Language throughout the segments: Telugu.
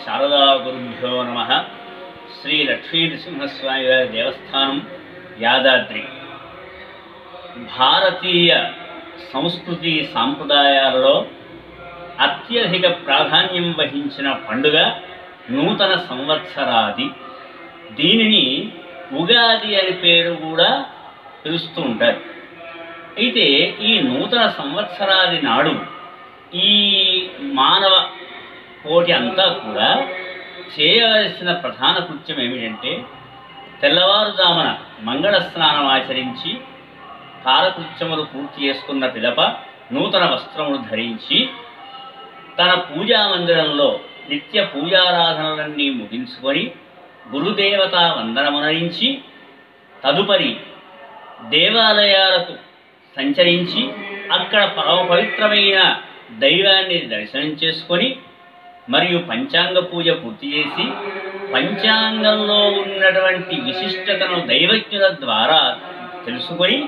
శారదా గురుభ్యో నమ శ్రీ లక్ష్మీ నరసింహస్వామి వారి దేవస్థానం యాదాద్రి భారతీయ సంస్కృతి సాంప్రదాయాలలో అత్యధిక ప్రాధాన్యం వహించిన పండుగ నూతన సంవత్సరాది దీనిని ఉగాది అని పేరు కూడా పిలుస్తూ ఉంటారు అయితే ఈ నూతన సంవత్సరాది నాడు ఈ మానవ కోటి అంతా కూడా చేయవలసిన ప్రధాన కృత్యం ఏమిటంటే తెల్లవారుజామున మంగళ స్నానం ఆచరించి కాలకృత్యములు పూర్తి చేసుకున్న పిదప నూతన వస్త్రములు ధరించి తన పూజా మందిరంలో నిత్య పూజారాధనలన్నీ ముగించుకొని గురుదేవత వందనమునరించి తదుపరి దేవాలయాలకు సంచరించి అక్కడ పరమ పవిత్రమైన దైవాన్ని దర్శనం చేసుకొని మరియు పంచాంగ పూజ పూర్తి చేసి పంచాంగంలో ఉన్నటువంటి విశిష్టతను దైవజ్ఞుల ద్వారా తెలుసుకొని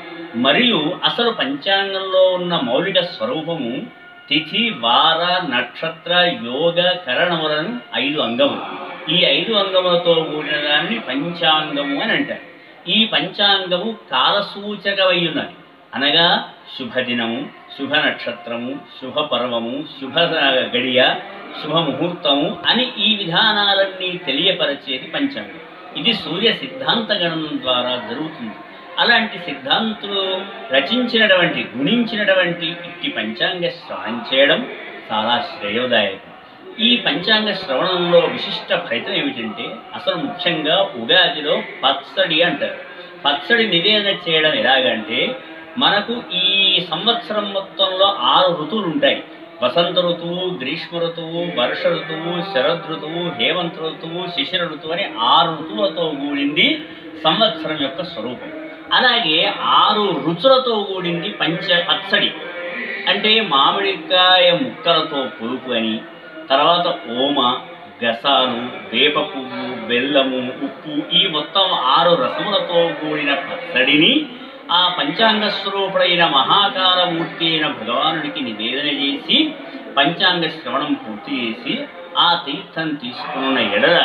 మరియు అసలు పంచాంగంలో ఉన్న మౌలిక స్వరూపము తిథి వార నక్షత్ర యోగ కరణములను ఐదు అంగములు ఈ ఐదు అంగములతో కూడిన దాన్ని పంచాంగము అని అంటారు ఈ పంచాంగము కాలసూచకమై ఉన్నది అనగా శుభదినము శుభ నక్షత్రము శుభ పర్వము శుభ గడియ శుభ ముహూర్తము అని ఈ విధానాలన్నీ తెలియపరిచేది పంచాంగం ఇది సూర్య సిద్ధాంత గణనం ద్వారా జరుగుతుంది అలాంటి సిద్ధాంతులు రచించినటువంటి గుణించినటువంటి ఇట్టి పంచాంగ శ్రవణం చేయడం చాలా శ్రేయోదాయకం ఈ పంచాంగ శ్రవణంలో విశిష్ట ఫలితం ఏమిటంటే అసలు ముఖ్యంగా ఉగాదిలో పచ్చడి అంటారు పచ్చడి నివేదన చేయడం ఎలాగంటే మనకు ఈ సంవత్సరం మొత్తంలో ఆరు ఋతువులు ఉంటాయి వసంత ఋతువు గ్రీష్మ ఋతువు వర్ష ఋతువు శరద్ ఋతువు హేమంత ఋతువు శిశిర ఋతువు అని ఆరు ఋతువులతో కూడింది సంవత్సరం యొక్క స్వరూపం అలాగే ఆరు రుచులతో కూడింది పంచ పచ్చడి అంటే మామిడికాయ ముక్కలతో పులుపు అని తర్వాత ఓమ గసాలు వేప పువ్వు బెల్లము ఉప్పు ఈ మొత్తం ఆరు రసములతో కూడిన పచ్చడిని ఆ పంచాంగ స్వరూపుడైన మహాకారమూర్తి అయిన భగవానుడికి నివేదన చేసి పంచాంగ శ్రవణం పూర్తి చేసి ఆ తీర్థం తీసుకున్న ఎడల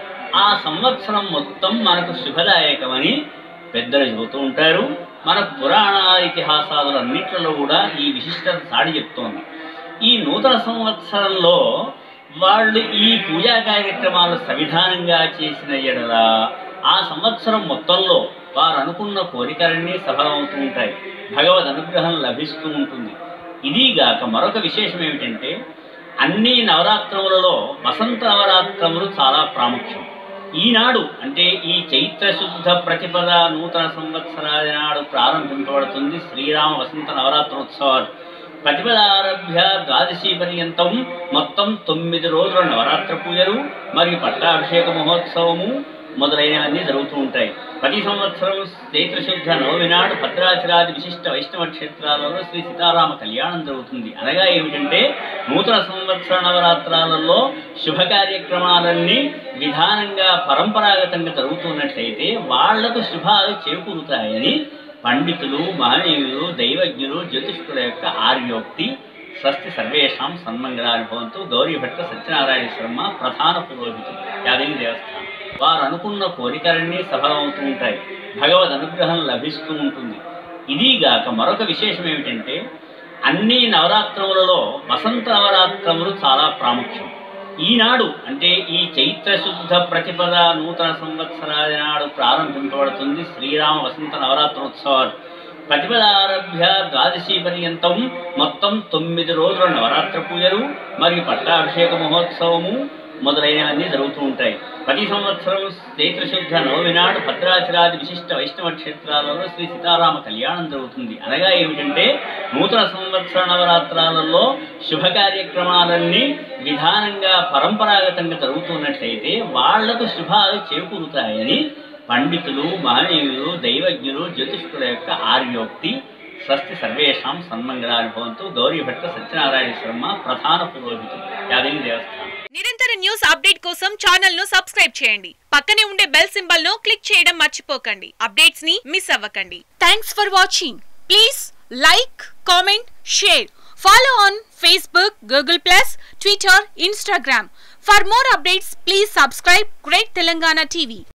ఆ సంవత్సరం మొత్తం మనకు శుభదాయకమని పెద్దలు చెబుతూ ఉంటారు మన పురాణ ఇతిహాసాదులు అన్నింటిలో కూడా ఈ విశిష్టత సాడి చెప్తోంది ఈ నూతన సంవత్సరంలో వాళ్ళు ఈ పూజా కార్యక్రమాలు సవిధానంగా చేసిన ఎడల ఆ సంవత్సరం మొత్తంలో వారు అనుకున్న కోరికలన్నీ సఫలమవుతూ ఉంటాయి భగవద్ అనుగ్రహం లభిస్తూ ఉంటుంది ఇదిగాక మరొక విశేషం ఏమిటంటే అన్ని నవరాత్రములలో వసంత నవరాత్రములు చాలా ప్రాముఖ్యం ఈనాడు అంటే ఈ చైత్ర శుద్ధ ప్రతిపద నూతన సంవత్సరాది నాడు ప్రారంభింపబడుతుంది శ్రీరామ వసంత నవరాత్రోత్సవాలు ప్రతిపదారభ్య ద్వాదశి పర్యంతం మొత్తం తొమ్మిది రోజుల నవరాత్ర పూజలు మరియు పట్టాభిషేక మహోత్సవము మొదలైనవన్నీ జరుగుతూ ఉంటాయి ప్రతి సంవత్సరం చైత్రశుద్ధ నవమి నాడు భద్రాచలాది విశిష్ట వైష్ణవ క్షేత్రాలలో శ్రీ సీతారామ కళ్యాణం జరుగుతుంది అనగా ఏమిటంటే నూతన సంవత్సర నవరాత్రాలలో శుభ కార్యక్రమాలన్నీ విధానంగా పరంపరాగతంగా జరుగుతున్నట్లయితే వాళ్లకు శుభాలు చేకూరుతాయని పండితులు మహనీయులు దైవజ్ఞులు జ్యోతిష్కుల యొక్క ఆర్యోక్తి స్వస్తి సర్వేషాం సన్మంగళానుభవంతో గౌరీభట్ట సత్యనారాయణ శర్మ ప్రధాన పురోహితుడు యాదగిరి దేవస్థానం వారు అనుకున్న కోరికలన్నీ సఫలమవుతూ ఉంటాయి భగవద్ అనుగ్రహం లభిస్తూ ఉంటుంది ఇదిగాక మరొక విశేషం ఏమిటంటే అన్ని నవరాత్రములలో వసంత నవరాత్రములు చాలా ప్రాముఖ్యం ఈనాడు అంటే ఈ చైత్ర శుద్ధ ప్రతిపద నూతన సంవత్సరాది నాడు ప్రారంభింపబడుతుంది శ్రీరామ వసంత నవరాత్రోత్సవాలు ప్రతిపదారభ్య ద్వాదశి పర్యంతం మొత్తం తొమ్మిది రోజుల నవరాత్ర పూజలు మరియు పట్టాభిషేక మహోత్సవము మొదలైనవన్నీ జరుగుతూ ఉంటాయి ప్రతి సంవత్సరం చైత్రశుద్ధ నవమి నాడు భద్రాచలాది విశిష్ట వైష్ణవ క్షేత్రాలలో శ్రీ సీతారామ కళ్యాణం జరుగుతుంది అనగా ఏమిటంటే నూతన సంవత్సర నవరాత్రాలలో శుభ కార్యక్రమాలన్నీ విధానంగా పరంపరాగతంగా జరుగుతున్నట్లయితే వాళ్లకు శుభాలు చేకూరుతాయని పండితులు మహనీయులు దైవజ్ఞులు జ్యోతిష్కుల యొక్క ఆర్యోక్తి స్వస్తి సర్వేషాం సన్మంగళానుభవంతో గౌరీభట్ట సత్యనారాయణ శర్మ ప్రధాన పురోహితుడు యాదగిరి దేవస్థానం నిరంతర న్యూస్ అప్డేట్ కోసం ఛానల్ ను సబ్స్క్రైబ్ చేయండి పక్కనే ఉండే బెల్ సింబల్ ను క్లిక్ చేయడం మర్చిపోకండి అప్డేట్స్ ని మిస్ అవ్వకండి thanks for watching please like comment share follow on Facebook Google plus Twitter Instagram For more updates, please subscribe Great Telangana TV.